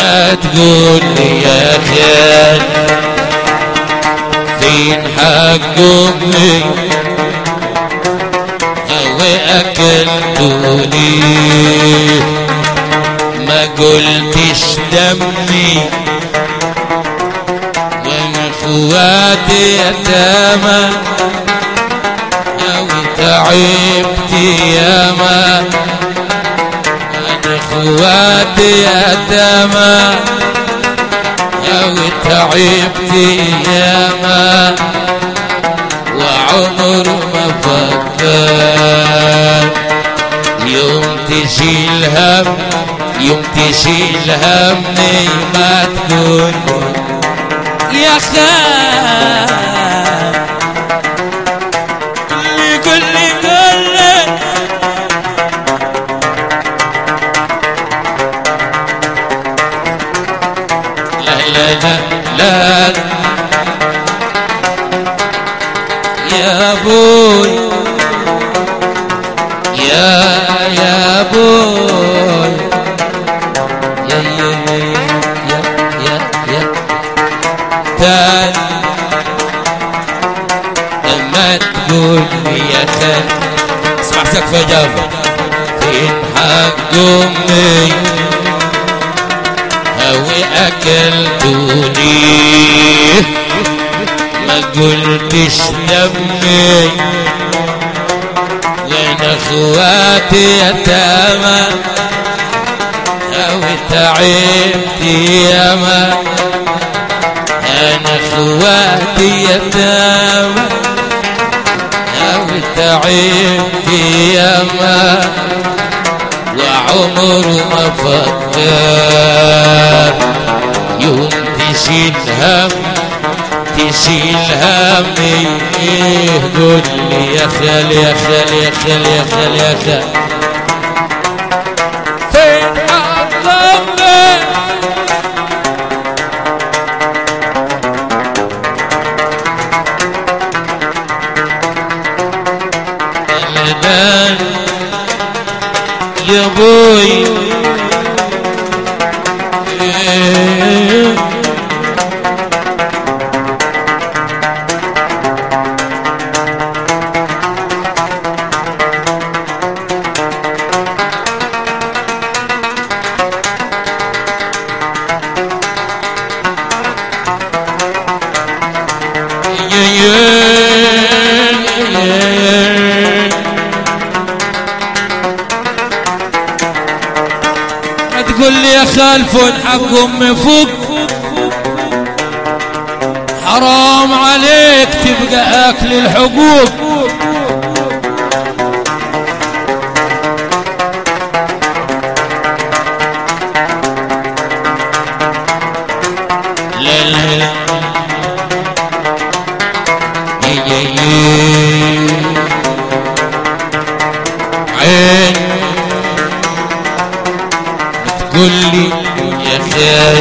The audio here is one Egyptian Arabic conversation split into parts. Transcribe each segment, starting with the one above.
ما تقول لي يا خال فين حق امي او اكلتوني ما قلتش دمي وانا اخواتي يتامى او تعبت ياما انا اخواتي يتامى او تعبت ياما وعمر ما فكر يوم تشيل هم يوم تشيل همي ما تقول يا خال اللي قل لي قل لي لا لا لا لا يا ابوي يا يا ابوي يا يا يا يا يا تاني لما تقول لي يا خال اسمع سقف جافة فين حق امي هوي اكلتوني ما قلتش دمي وانا اخواتي يتامى او تعبت ياما انا اخواتي يتامى او تعبت ياما وعمر ما فكر يوم تشيل هم تشيل همي ايه قول لي يا خال يا خال يا خال يا خال يا خال فين حق امي الأذان يا بوي ما تقول لي يا خالفون حق امي فوق حرام عليك تبقى اكل الحقوق لا لا لا يي يي يي. عين تقول لي يا خال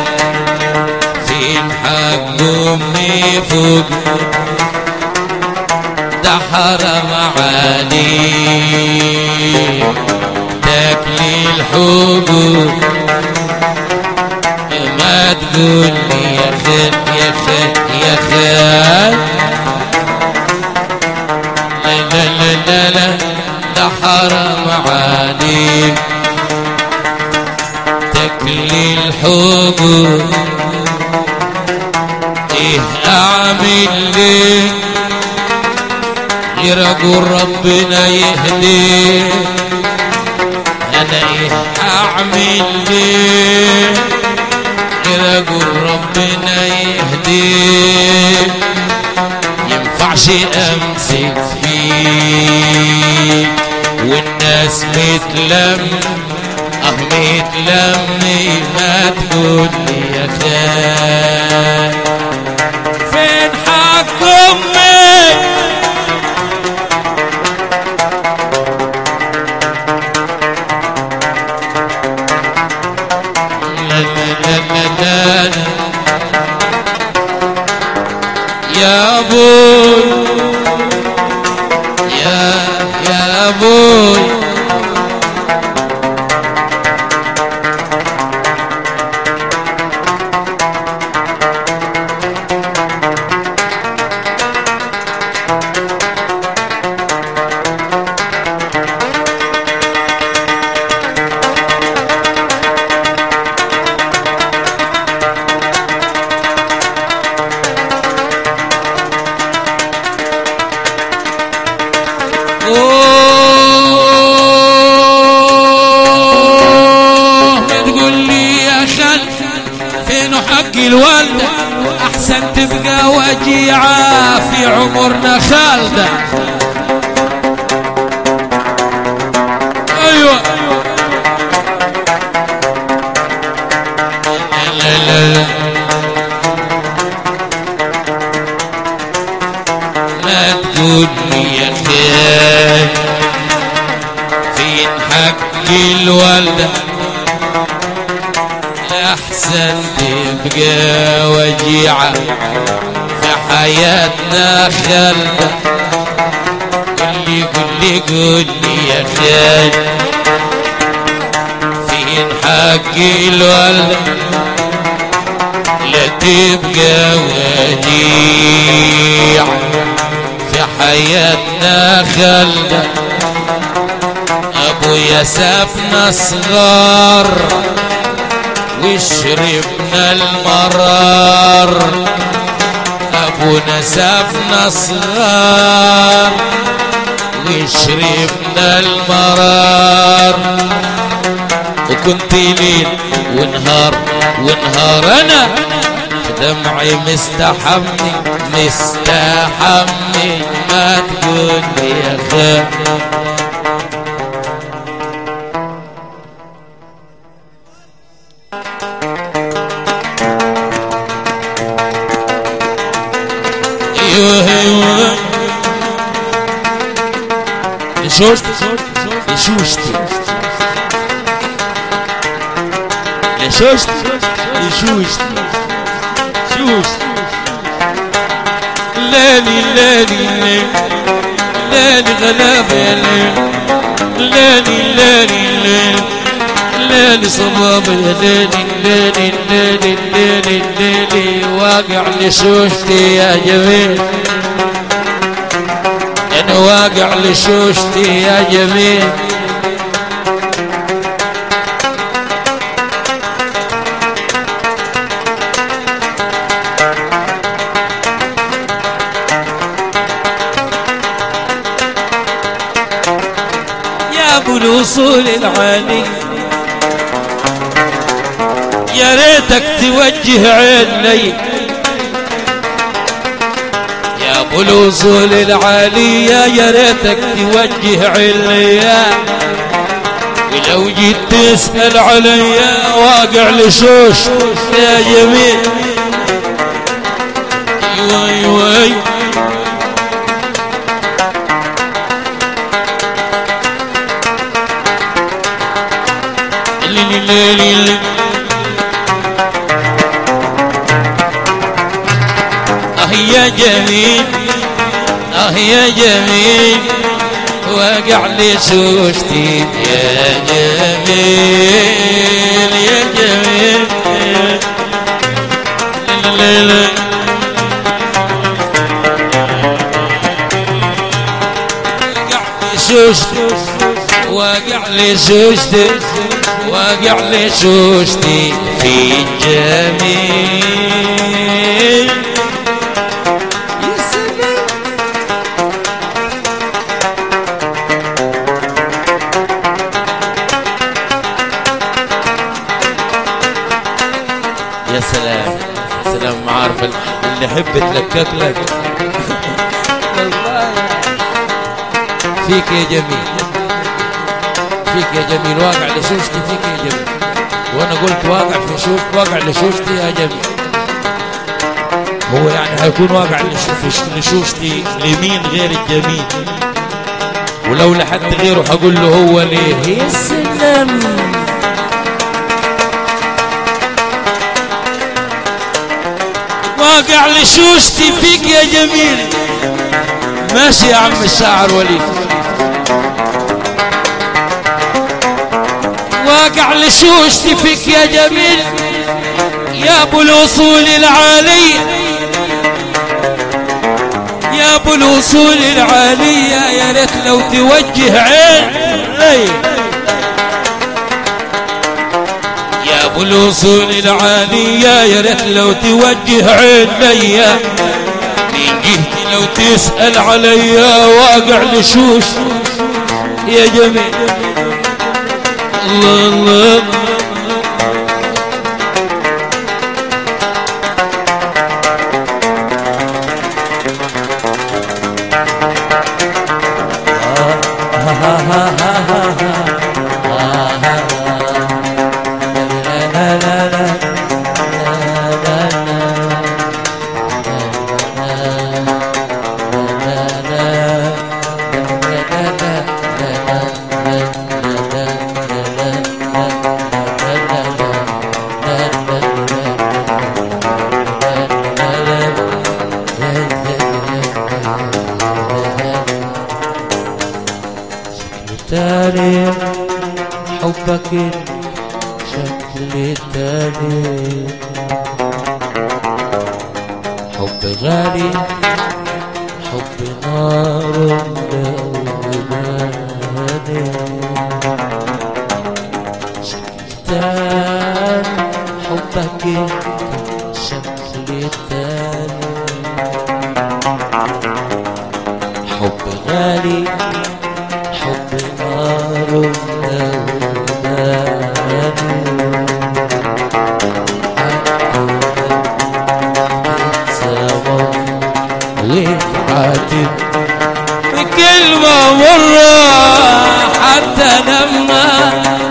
فين حق امي فوق ده حرام عليك تاكلي الحقوق ما تقول لي يا خال يا خال يا خال لا لا لا لا لا ده حرام عليك تاكلي الحقوق ايه اعمل ليه غير اقول ربنا يهديه انا ايه اعمل ليه غير اقول ربنا يهديه ينفعش امسك فيك والناس متلم اه متلم ما تقول لي يا خال فين حق امي لا لا لا لا لا يا ابوي يا يا ابوي الوالدة أحسن تبقى وجيعة في عمرنا خالدة أيوة لا لا لا ما تقول لي يا خير فين حق الوالدة أحسن تبقى وجيعة في حياتنا خلدة قل لي قل لي قل لي يا خال فين حق الوالدة لا تبقى وجيعة في حياتنا خلدة ابويا سابنا صغار وشربنا المرار ابونا سابنا صغار وشربنا المرار وكنت ليل ونهار ونهار انا دمعي مستحمي مستحمي ما تقول لي يا خال ايوه ايوه لشوشتي لشوشتي لشوشتي لشوشتي شوشتي ليلي ليلي ليلي ليلي غلابة يا ليل ليلي ليلي ليل ليلي صبابة يا ليلي ليلي ليلي ليلي ليلي واقع لشوشتي يا جميل انا واقع لشوشتي يا جميل يا ابو الوصول العالي يا ريتك توجه عيني يا ابو الوصول العالية يا ريتك توجه عليا ولو جيت تسأل عليا واقع لشوش يا جميل ايوه ايوه ايوه ليلي ليلي ليلي اه يا جميل اه يا جميل واقع لي سوستي يا جميل يا جميل لا لا لا واقع لي سوستي واقع لي سوستي واقع لي سوستي في الجميل يا سلام يا سلام سلام عارف اللي يحب يتلكك لك والله فيك يا جميل فيك يا جميل واقع لشوشتي فيك يا جميل وانا قلت واقع في شوش واقع لشوشتي يا جميل هو يعني هيكون واقع لش- في- لشوشتي لمين غير الجميل ولو لحد غيره هقول له هو ليه يا سلام واقع لشوشتي فيك يا جميل ماشي يا عم الشاعر وليد واقع لشوشتي فيك يا جميل يا ابو الوصول العالي يا ابو الوصول العالية يا ريت لو توجه عين أي. يا ابو الوصول العالية يا ريت لو توجه عين ليا من جهتي لو تسأل عليا واقع لشوش يا جميل الله الله حبك شكل تاني حب غالي حب نار لولادي شكل تاني حبك شكل تاني حب غالي حب نار ويتعاتب بكلمة مرة حتى لما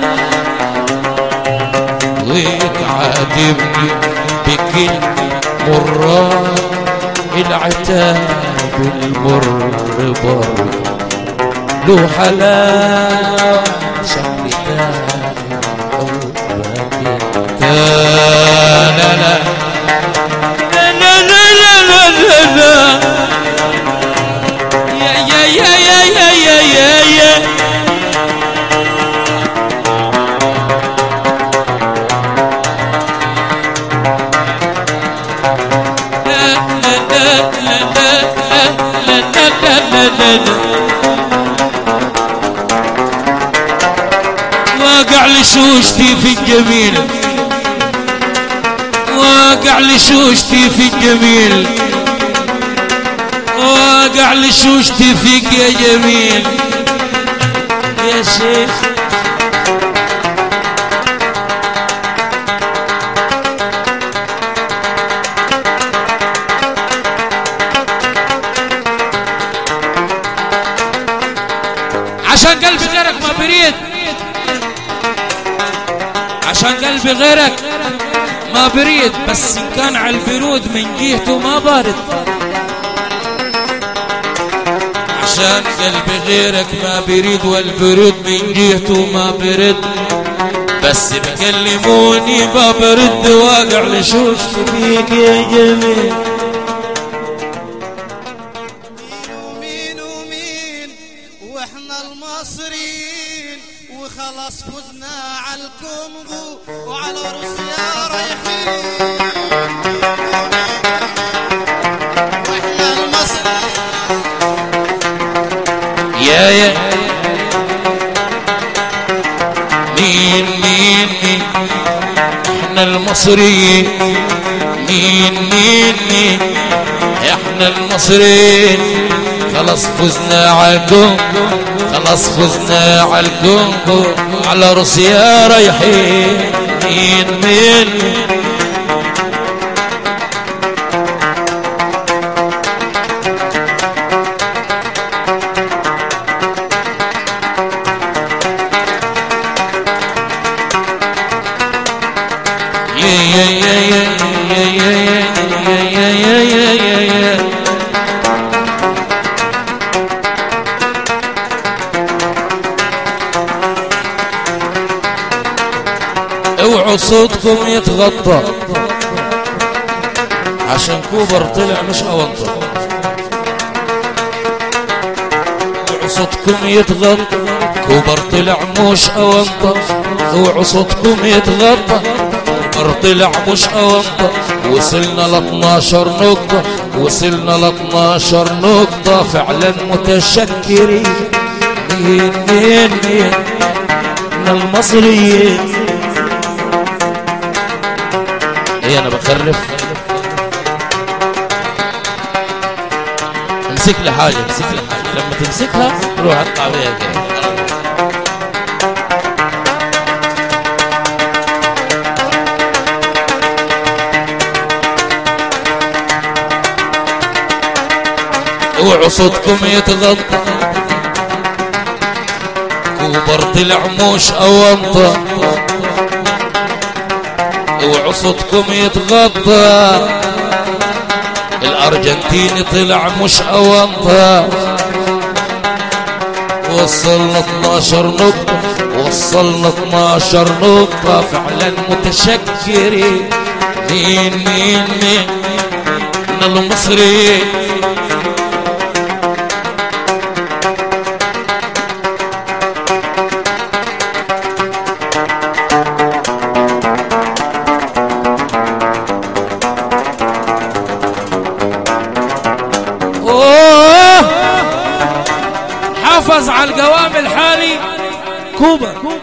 ويتعاتبني بكلمة مرة العتاب المر بر له حلاوة شكل تاني حبك تا لا لا لا لا لا لا لا لا يا يا يا يا يا يا يا يا واقع لشوشتي في الجميل واقع لشوشتي في الجميل واقع لشوشتي فيك يا جميل يا شيخ عشان قلبي غيرك ما بريد عشان قلبي غيرك ما بريد بس إن كان على البرود من جهته ما بارد عشان قلبي غيرك ما بريد والبرود من جهته ما برد بس بكلموني ما برد واقع لشوشتي فيك يا جميل مين ومين واحنا المصريين وخلاص فزنا على الكونغو وعلى روسيا رايحين واحنا المصريين يا يا مين مين مين احنا المصريين مين مين مين احنا المصريين خلاص فزنا على الكونغو خلاص فزنا على الكونغو على روسيا رايحين مين مين يا يا يا يا يا يا يا يا يا يا يا يا اوعوا صوتكم يتغطى عشان كوبر طلع مش اونطه اوعوا صوتكم يتغطى كوبر طلع مش اونطه اوعوا صوتكم يتغطى كوبر طلع مش اونطه وصلنا ل 12 نقطة وصلنا ل 12 نقطة فعلا متشكرين مين مين مين من المصريين ايه انا بخرف امسك لي حاجة امسك لي حاجة لما تمسكها روح اطلع بيها كده اوعوا صوتكم يتغطى كوبر طلع موش اوانطة اوعوا صوتكم يتغطى الارجنتيني طلع مش اوانطة وصلنا 12 نقطة وصلنا 12 نقطة فعلا متشكرين مين مين مين من المصريين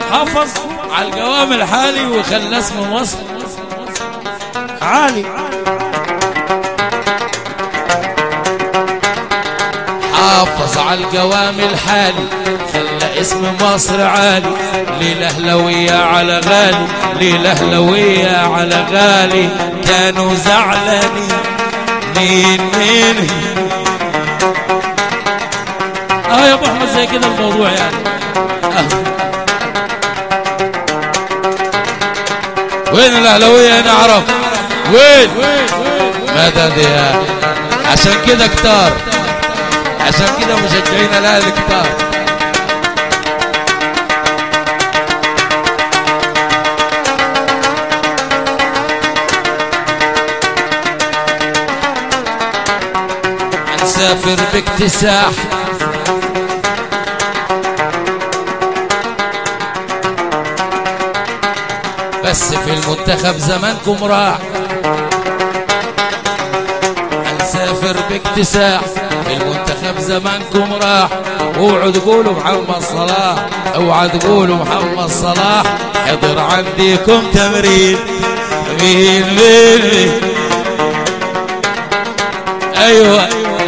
حافظ على القوام الحالي وخلى اسم مصر عالي حافظ على القوام الحالي خلى اسم مصر عالي للهلوية على غالي للهلوية على غالي كانوا زعلانين مين مين اه يا ابو احمد زي كده الموضوع يعني آه. وين الاهلاويه هنا عرب وين مدد يا عشان كده كتار عشان كده مشجعين الاهلي كتار هنسافر باكتساح بس في المنتخب زمانكم راح هنسافر باكتساح في المنتخب زمانكم راح اوعوا تقولوا محمد صلاح اوعوا تقولوا محمد صلاح حضر عندكم تمرين مين مين مين ايوه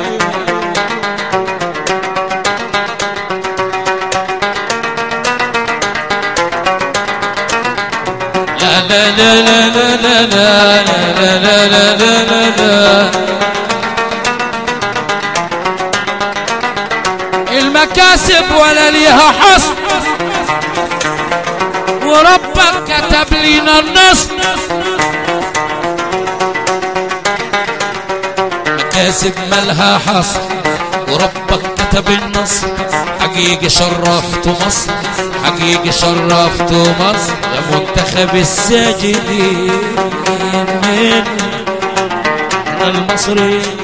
لا لا لا لا لا لا لا لا لا لا لا لا المكاسب ولا ليها حصر وربك كتب لنا النصر مكاسب مالها حصر وربك كتب النصر حقيقي شرفت مصر حقيقي شرفت مصر يا منتخب الساجدين من المصريين